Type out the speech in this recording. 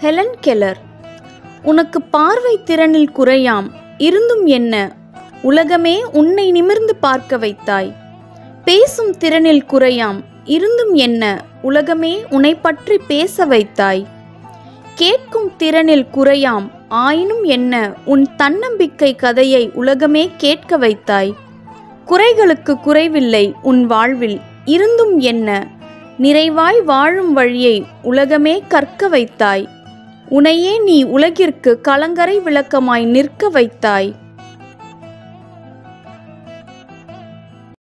Helen Keller உனக்கு பார்வை திறனில் குறையாம் இருந்தும் என்ன உலகமே உன்னை நிமிர்ந்து பார்க்க வைத்தாய் பேசும் திறனில் குறையாம் இருந்தும் என்ன உலகமே உன்னை பற்றி பேச வைத்தாய் கேட்கும் திறனில் குறையாம் ஆயினும் என்ன உன் தன்னம்பிக்கை கதையை உலகமே கேட்க வைத்தாய் குறைகளுக்கு குறைவில்லை உன் வாழ்வில் இருந்தும் என்ன நிறைவாய் வாழும் வழியை உலகமே கற்க வைத்தாய் உனையே நீ உலகிற்கு கலங்கரை விளக்கமாய் நிற்க வைத்தாய்